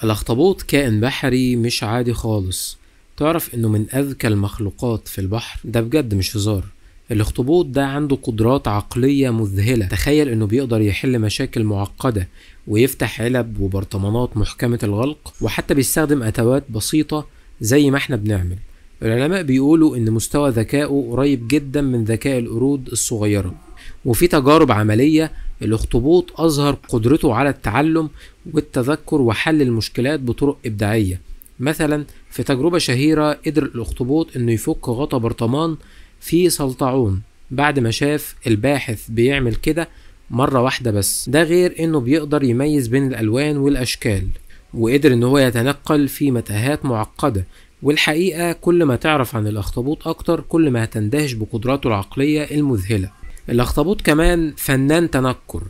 الاخطبوط كائن بحري مش عادي خالص تعرف انه من اذكى المخلوقات في البحر ده بجد مش هزار الاخطبوط ده عنده قدرات عقلية مذهلة تخيل انه بيقدر يحل مشاكل معقدة ويفتح علب وبرطمانات محكمة الغلق وحتى بيستخدم ادوات بسيطة زي ما احنا بنعمل العلماء بيقولوا ان مستوى ذكائه قريب جدا من ذكاء القرود الصغيرة وفي تجارب عملية الاخطبوط أظهر قدرته على التعلم والتذكر وحل المشكلات بطرق إبداعية مثلا في تجربة شهيرة قدر الأخطبوط إنه يفك غطا برطمان فيه سلطعون بعد ما شاف الباحث بيعمل كده مرة واحدة بس ده غير إنه بيقدر يميز بين الألوان والأشكال وقدر إن هو يتنقل في متاهات معقدة والحقيقة كل ما تعرف عن الأخطبوط أكتر كل ما هتندهش بقدراته العقلية المذهلة الأخطبوط كمان فنان تنكر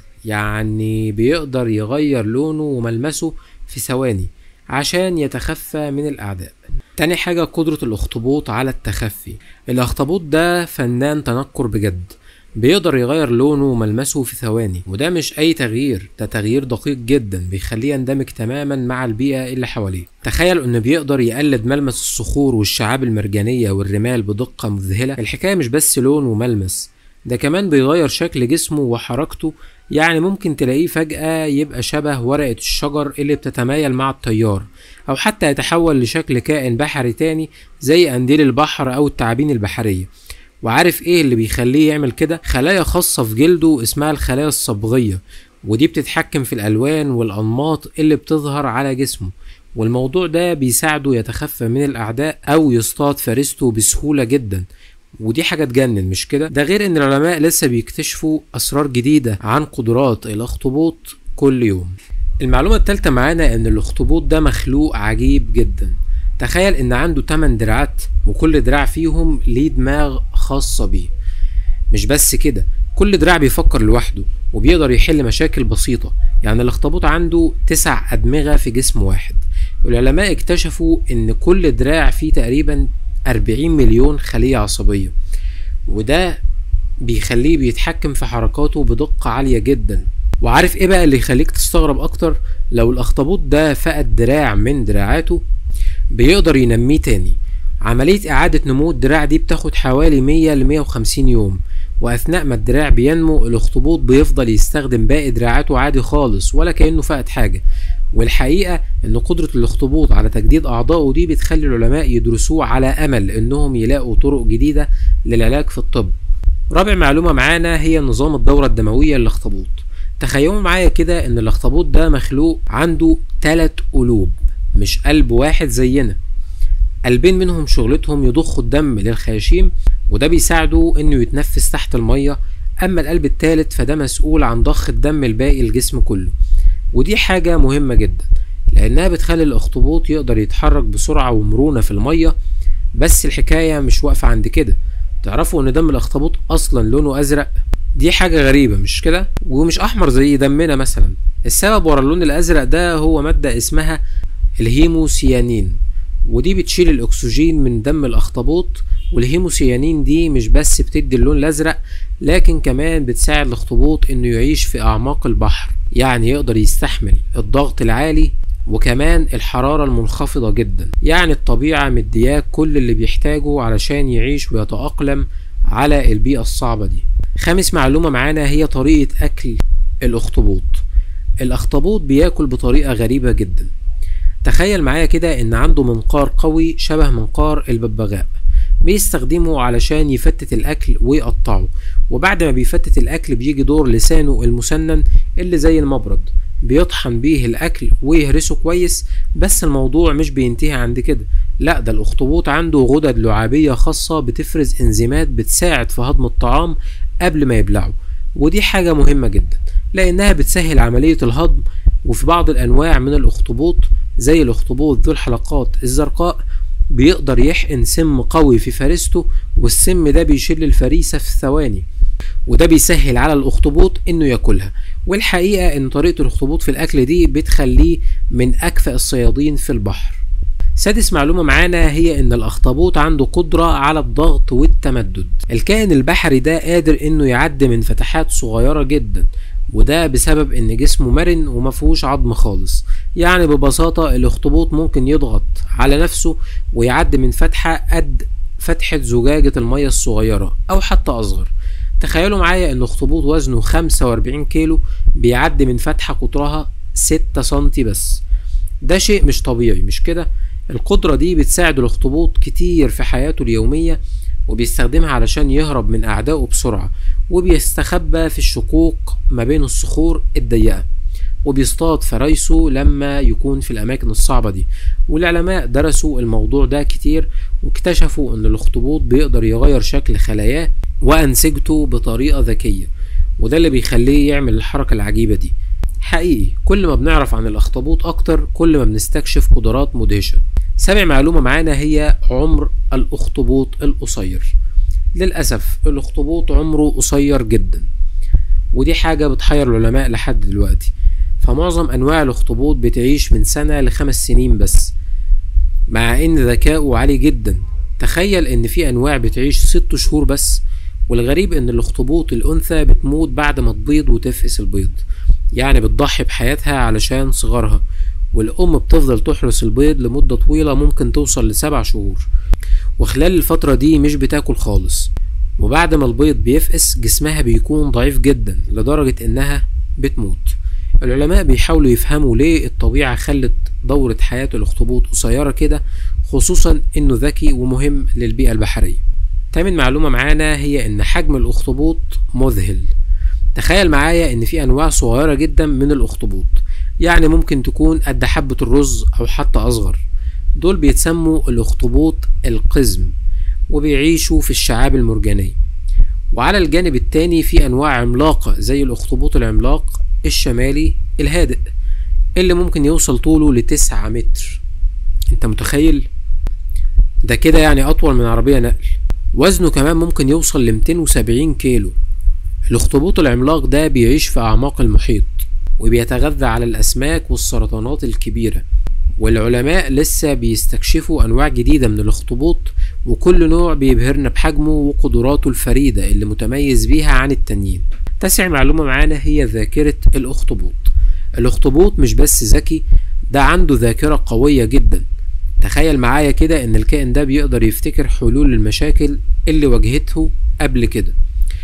يعني بيقدر يغير لونه وملمسه في ثواني عشان يتخفى من الأعداء تاني حاجة قدرة الأخطبوط على التخفي الأخطبوط ده فنان تنكر بجد بيقدر يغير لونه وملمسه في ثواني وده مش أي تغيير ده تغيير دقيق جدا بيخليه يندمج تماما مع البيئة اللي حواليه تخيل إنه بيقدر يقلد ملمس الصخور والشعاب المرجانية والرمال بدقة مذهلة الحكاية مش بس لون وملمس ده كمان بيغير شكل جسمه وحركته يعني ممكن تلاقيه فجأة يبقى شبه ورقة الشجر اللي بتتمايل مع التيار أو حتى يتحول لشكل كائن بحري تاني زي قنديل البحر أو التعابين البحرية وعارف ايه اللي بيخليه يعمل كده خلايا خاصة في جلده اسمها الخلايا الصبغية ودي بتتحكم في الألوان والأنماط اللي بتظهر على جسمه والموضوع ده بيساعده يتخفى من الأعداء أو يصطاد فريسته بسهولة جدا ودي حاجة تجنن مش كده ده غير ان العلماء لسه بيكتشفوا اسرار جديدة عن قدرات الاخطبوط كل يوم المعلومة التالتة معانا ان الاخطبوط ده مخلوق عجيب جدا تخيل ان عنده 8 دراعات وكل دراع فيهم ليه دماغ خاصة بيه مش بس كده كل دراع بيفكر لوحده وبيقدر يحل مشاكل بسيطة يعني الاخطبوط عنده تسع أدمغة في جسم واحد العلماء اكتشفوا ان كل دراع فيه تقريبا 40 مليون خلية عصبية وده بيخليه بيتحكم في حركاته بدقة عالية جدا وعارف ايه بقى اللي يخليك تستغرب اكتر لو الاخطبوط ده فقد دراع من دراعاته بيقدر ينميه تاني عملية إعادة نمو الدراع دي بتاخد حوالي 100 ل 150 يوم وأثناء ما الدراع بينمو الأخطبوط بيفضل يستخدم باقي دراعاته عادي خالص ولا كأنه فقد حاجة والحقيقة إن قدرة الأخطبوط على تجديد أعضائه دي بتخلي العلماء يدرسوه على أمل إنهم يلاقوا طرق جديدة للعلاج في الطب رابع معلومة معانا هي نظام الدورة الدموية للأخطبوط تخيلوا معايا كده إن الأخطبوط ده مخلوق عنده تلات قلوب مش قلب واحد زينا قلبين منهم شغلتهم يضخوا الدم للخياشيم وده بيساعده انه يتنفس تحت المية اما القلب التالت فده مسؤول عن ضخ الدم الباقي الجسم كله ودي حاجة مهمة جدا لانها بتخلي الاخطبوط يقدر يتحرك بسرعة ومرونة في المية بس الحكاية مش واقفة عند كده تعرفوا ان دم الاخطبوط اصلا لونه ازرق دي حاجة غريبة مش كده ومش احمر زي دمنا مثلا السبب ورا اللون الازرق ده هو مادة اسمها الهيموسيانين ودي بتشيل الاكسجين من دم الاخطبوط والهيموسيانين دي مش بس بتدي اللون الازرق لكن كمان بتساعد الاخطبوط انه يعيش في اعماق البحر يعني يقدر يستحمل الضغط العالي وكمان الحرارة المنخفضة جدا يعني الطبيعة مدياه كل اللي بيحتاجه علشان يعيش ويتأقلم على البيئة الصعبة دي خامس معلومة معانا هي طريقة أكل الأخطبوط الأخطبوط بياكل بطريقة غريبة جدا تخيل معايا كده ان عنده منقار قوي شبه منقار الببغاء بيستخدمه علشان يفتت الاكل ويقطعه وبعد ما بيفتت الاكل بيجي دور لسانه المسنن اللي زي المبرد بيطحن بيه الاكل ويهرسه كويس بس الموضوع مش بينتهي عند كده لا ده الاخطبوط عنده غدد لعابية خاصة بتفرز انزيمات بتساعد في هضم الطعام قبل ما يبلعه ودي حاجة مهمة جدا لانها بتسهل عملية الهضم وفي بعض الانواع من الاخطبوط زي الاخطبوط ذو الحلقات الزرقاء بيقدر يحقن سم قوي في فريسته والسم ده بيشل الفريسة في ثواني وده بيسهل على الاخطبوط انه ياكلها والحقيقة ان طريقة الاخطبوط في الاكل دي بتخليه من اكفأ الصيادين في البحر سادس معلومة معانا هي ان الاخطبوط عنده قدرة على الضغط والتمدد الكائن البحري ده قادر انه يعدي من فتحات صغيرة جدا وده بسبب ان جسمه مرن ومفهوش عظم خالص يعني ببساطة الاخطبوط ممكن يضغط على نفسه ويعدي من فتحة قد فتحة زجاجة المية الصغيرة أو حتى أصغر تخيلوا معايا ان اخطبوط وزنه 45 كيلو بيعدي من فتحة قطرها 6 سنتي بس ده شيء مش طبيعي مش كده القدرة دي بتساعد الاخطبوط كتير في حياته اليومية وبيستخدمها علشان يهرب من أعدائه بسرعة وبيستخبى في الشقوق ما بين الصخور الضيقة وبيصطاد فرايسه لما يكون في الأماكن الصعبة دي والعلماء درسوا الموضوع ده كتير واكتشفوا إن الأخطبوط بيقدر يغير شكل خلاياه وأنسجته بطريقة ذكية وده اللي بيخليه يعمل الحركة العجيبة دي حقيقي كل ما بنعرف عن الأخطبوط أكتر كل ما بنستكشف قدرات مدهشة سابع معلومة معانا هي عمر الأخطبوط القصير للأسف الأخطبوط عمره قصير جدا ودي حاجة بتحير العلماء لحد دلوقتي فمعظم أنواع الأخطبوط بتعيش من سنة لخمس سنين بس مع إن ذكاؤه عالي جدا تخيل إن في أنواع بتعيش ست شهور بس والغريب إن الأخطبوط الأنثى بتموت بعد ما تبيض وتفقس البيض يعني بتضحي بحياتها علشان صغارها والأم بتفضل تحرس البيض لمدة طويلة ممكن توصل لسبع شهور وخلال الفترة دي مش بتاكل خالص وبعد ما البيض بيفقس جسمها بيكون ضعيف جدا لدرجة إنها بتموت العلماء بيحاولوا يفهموا ليه الطبيعة خلت دورة حياة الأخطبوط قصيرة كده خصوصا إنه ذكي ومهم للبيئة البحرية تامن معلومة معانا هي إن حجم الأخطبوط مذهل تخيل معايا إن في أنواع صغيرة جدا من الأخطبوط يعني ممكن تكون قد حبة الرز أو حتى أصغر دول بيتسموا الأخطبوط القزم وبيعيشوا في الشعاب المرجانية وعلى الجانب التاني في أنواع عملاقة زي الأخطبوط العملاق الشمالي الهادئ اللي ممكن يوصل طوله لتسعة متر انت متخيل ده كده يعني أطول من عربية نقل وزنه كمان ممكن يوصل ل 270 كيلو الأخطبوط العملاق ده بيعيش في أعماق المحيط وبيتغذى على الأسماك والسرطانات الكبيرة والعلماء لسه بيستكشفوا أنواع جديدة من الأخطبوط وكل نوع بيبهرنا بحجمه وقدراته الفريدة اللي متميز بيها عن التانيين تاسع معلومة معانا هي ذاكرة الأخطبوط الأخطبوط مش بس ذكي ده عنده ذاكرة قوية جدا تخيل معايا كده ان الكائن ده بيقدر يفتكر حلول المشاكل اللي واجهته قبل كده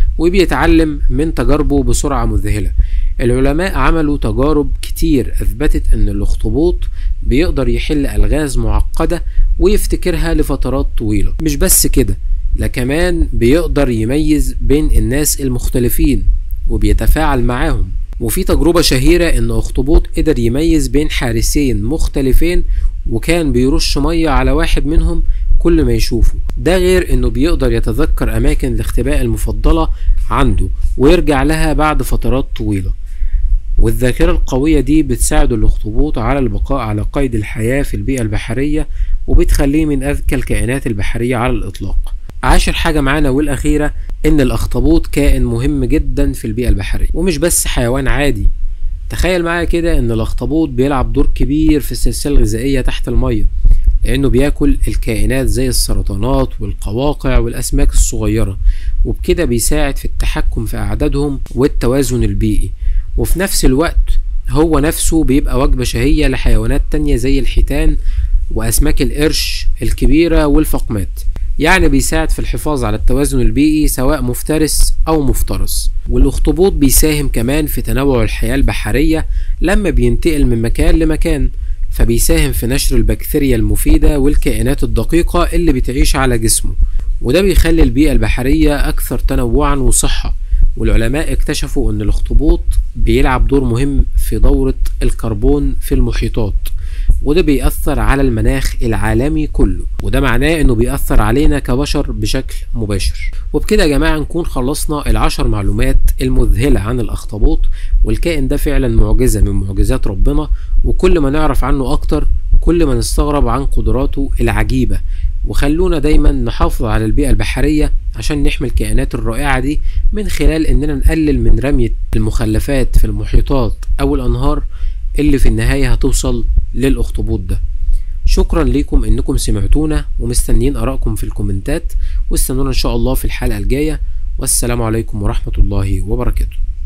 وبيتعلم من تجاربه بسرعة مذهلة العلماء عملوا تجارب كتير أثبتت إن الأخطبوط بيقدر يحل ألغاز معقدة ويفتكرها لفترات طويلة مش بس كده لا كمان بيقدر يميز بين الناس المختلفين وبيتفاعل معاهم وفي تجربة شهيرة إن أخطبوط قدر يميز بين حارسين مختلفين وكان بيرش مية على واحد منهم كل ما يشوفه ده غير إنه بيقدر يتذكر أماكن الاختباء المفضلة عنده ويرجع لها بعد فترات طويلة والذاكرة القوية دي بتساعد الأخطبوط على البقاء على قيد الحياة في البيئة البحرية وبتخليه من أذكى الكائنات البحرية على الإطلاق عاشر حاجة معانا والأخيرة إن الأخطبوط كائن مهم جدا في البيئة البحرية ومش بس حيوان عادي تخيل معايا كده إن الأخطبوط بيلعب دور كبير في السلسلة الغذائية تحت المية لأنه بياكل الكائنات زي السرطانات والقواقع والأسماك الصغيرة وبكده بيساعد في التحكم في أعدادهم والتوازن البيئي وفي نفس الوقت هو نفسه بيبقى وجبة شهية لحيوانات تانية زي الحيتان وأسماك القرش الكبيرة والفقمات يعني بيساعد في الحفاظ على التوازن البيئي سواء مفترس أو مفترس والأخطبوط بيساهم كمان في تنوع الحياة البحرية لما بينتقل من مكان لمكان فبيساهم في نشر البكتيريا المفيدة والكائنات الدقيقة اللي بتعيش على جسمه وده بيخلي البيئة البحرية أكثر تنوعا وصحة والعلماء اكتشفوا أن الأخطبوط بيلعب دور مهم في دورة الكربون في المحيطات وده بيأثر على المناخ العالمي كله وده معناه انه بيأثر علينا كبشر بشكل مباشر وبكده يا جماعة نكون خلصنا العشر معلومات المذهلة عن الأخطبوط والكائن ده فعلا معجزة من معجزات ربنا وكل ما نعرف عنه أكتر كل ما نستغرب عن قدراته العجيبة وخلونا دايما نحافظ على البيئة البحرية عشان نحمي الكائنات الرائعة دي من خلال اننا نقلل من رمية المخلفات في المحيطات او الانهار اللي في النهاية هتوصل للاخطبوط ده شكرا لكم انكم سمعتونا ومستنيين ارائكم في الكومنتات واستنونا ان شاء الله في الحلقة الجاية والسلام عليكم ورحمة الله وبركاته